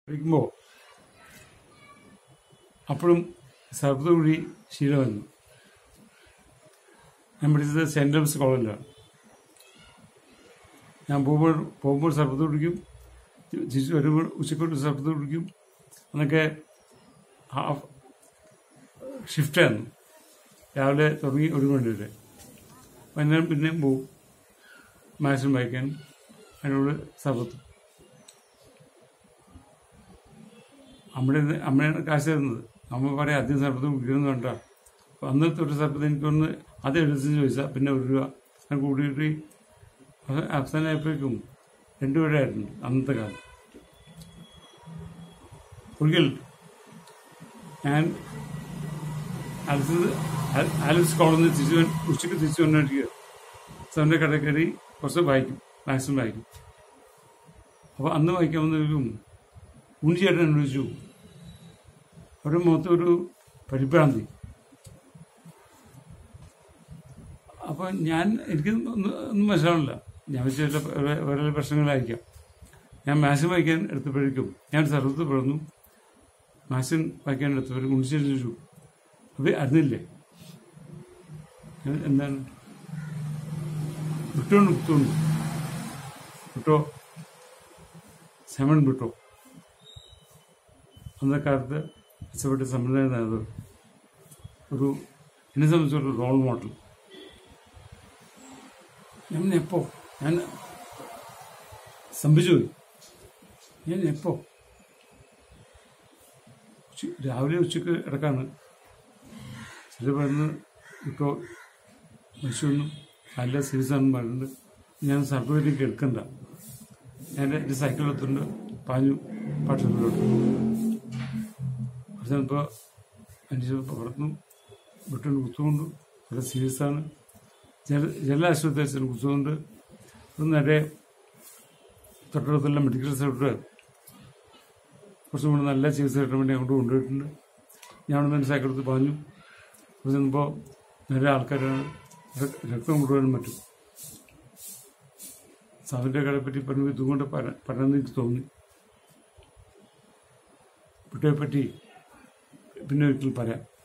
കഴിക്കുമ്പോൾ അപ്പോഴും സർബത്ത് കൂടി ശീലമായിരുന്നു ഞാൻ പഠിച്ചത് സെൻറ് ജോൺസ് കോളേജിലാണ് ഞാൻ പോകുമ്പോൾ പോകുമ്പോൾ സർബത്ത് കുടിക്കും തിരിച്ച് വരുമ്പോൾ ഉച്ചക്കൊട്ട് സർബത്ത് കുടിക്കും അന്നൊക്കെ ഹാഫ് ഷിഫ്റ്റായിരുന്നു രാവിലെ തുടങ്ങി ഒരു മണി വരെ വൈകുന്നേരം പിന്നെയും പോവും മാക്സിമം വായിക്കാൻ അതിനോട് സർബത്തും അമ്മയുടെ അമ്മയാണ് കാശ് തരുന്നത് അമ്മ പറയാം അധികം സർബത്ത് കുടിക്കണമെന്ന് വേണ്ട അപ്പൊ അന്നത്തെ ഒരു സർബത്ത് എനിക്കൊന്ന് അത് എഴുപത്തഞ്ച് പൈസ പിന്നെ ഒരു രൂപ അങ്ങനെ കൂടി കൂടി അവസാനം- അവസാനമായപ്പോഴേക്കും രണ്ടു രൂപയായിരുന്നു അന്നത്തെ കാലം ഒരിക്കൽ ഞാൻ ആലിസ് ആൽ- ആലിസ് കോളേജിൽ നിന്ന് തിരിച്ചു വന്ന് ഉച്ചയ്ക്ക് തിരിച്ചു വന്നിരിക്കുക സാറിൻ്റെ കടയിൽ കയറി കുറച്ച് വായിക്കും മാക്സിമം വായിക്കും അപ്പോൾ അന്ന് വായിക്കാൻ വന്നതിലും ഉണ്ണിച്ചേട്ടൻ എന്നോട് ചോദിച്ചു അവരുടെ മുഖത്ത് ഒരു പരിഭ്രാന്തി അപ്പോൾ ഞാൻ എനിക്ക് ഒന്നും ഒന്നും മനസ്സിലാവില്ല ഞാൻ വെച്ച വേറെ പ്രശ്നങ്ങളായിരിക്കാം ഞാൻ മാക്സിമം വായിക്കാൻ എടുത്തപ്പോഴേക്കും ഞാൻ സർവത്ത് പിറന്നു മാക്സിമം വായിക്കാൻ എടുത്തപ്പോഴേക്കും ഉണ്ണിച്ചേട്ടൻ ചോദിച്ചു അത് അറിഞ്ഞില്ലേ ഞാൻ എന്താണ് വിട്ടോണ്ട് വിട്ടോണ്ട് വിട്ടോ സെമൺ വിട്ടോ അന്നത്തെ കാലത്ത് മെച്ചപ്പെട്ട സമ്പ്രദായ നേതാവ് ഒരു എന്നെ സംബന്ധിച്ചൊരു റോൾ മോഡൽ ഞാൻ എപ്പോ ഞാൻ സംഭിച്ചു പോയി ഞാൻ എപ്പോ ഉച്ച- രാവിലെ ഉച്ചക്ക് ഇടക്കാണ് ചില പറയുന്നത് ഇപ്പോൾ മനുഷ്യന്നും നല്ല സീരിയസ് ആണെന്ന് പറയുന്നുണ്ട് ഞാൻ സർട്ടിഫിക്കറ്റ് എടുക്കണ്ട ഞാൻ എൻ്റെ സൈക്കിളെത്തുണ്ട് പാഞ്ഞു പാഠശാലയിലോട്ട് അപ്പോൾ അഞ്ച് പുറത്തുനിന്നും വിട്ടുകൊണ്ട് കുത്തുകൊണ്ട് വളരെ സീരിയസ് ആണ് ജല ജലാശുപത്രി കുത്തുകൊണ്ട് ഇത് നേരെ തൊട്ടടുത്തുള്ള മെഡിക്കൽ സെക്ടർ കുറച്ചും കൂടെ നല്ല ചികിത്സ കിട്ടാൻ വേണ്ടി അങ്ങോട്ട് കൊണ്ടുപോയിട്ടുണ്ട് ഞാൻ അവിടെ നിന്ന് സൈക്കിൾ എടുത്ത് പാഞ്ഞു അവിടെ ചെന്നപ്പോൾ നിറയെ ആൾക്കാരാണ് ര- രക്തം കൊണ്ടുപോകാനും പറ്റും സാവിൻ്റെ കടയെ പറ്റി പറഞ്ഞു ഇതുകൊണ്ട് പഠനം എനിക്ക് തോന്നി കുട്ടിയെ പറ്റി പിന്നെ ഒരിക്കൽ പറയാം